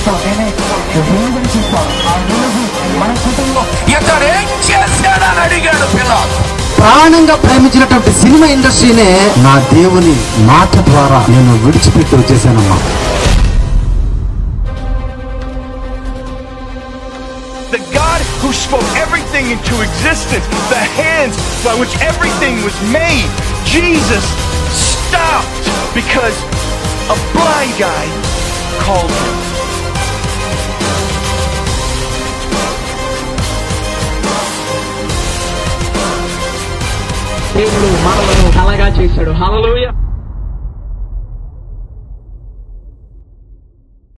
చేస్తావు నేనే వేదన చేస్తాను ఆ రోజు మన కుటుంబం ఇతడు ఏం చేశాడని అడిగాడు పిలాతు ప్రాణంగా ప్రేమించినటువంటి సినిమా ఇండస్ట్రీనే నా దేవుని మాట ద్వారా నేను విడిచిపెట్టి వచ్చేసానమ్మా The God who spoke everything into existence, the hands by which everything was made, Jesus stopped because a blind guy called him. దేవుడు మనలను కలగా చేశాడు హల్లెలూయా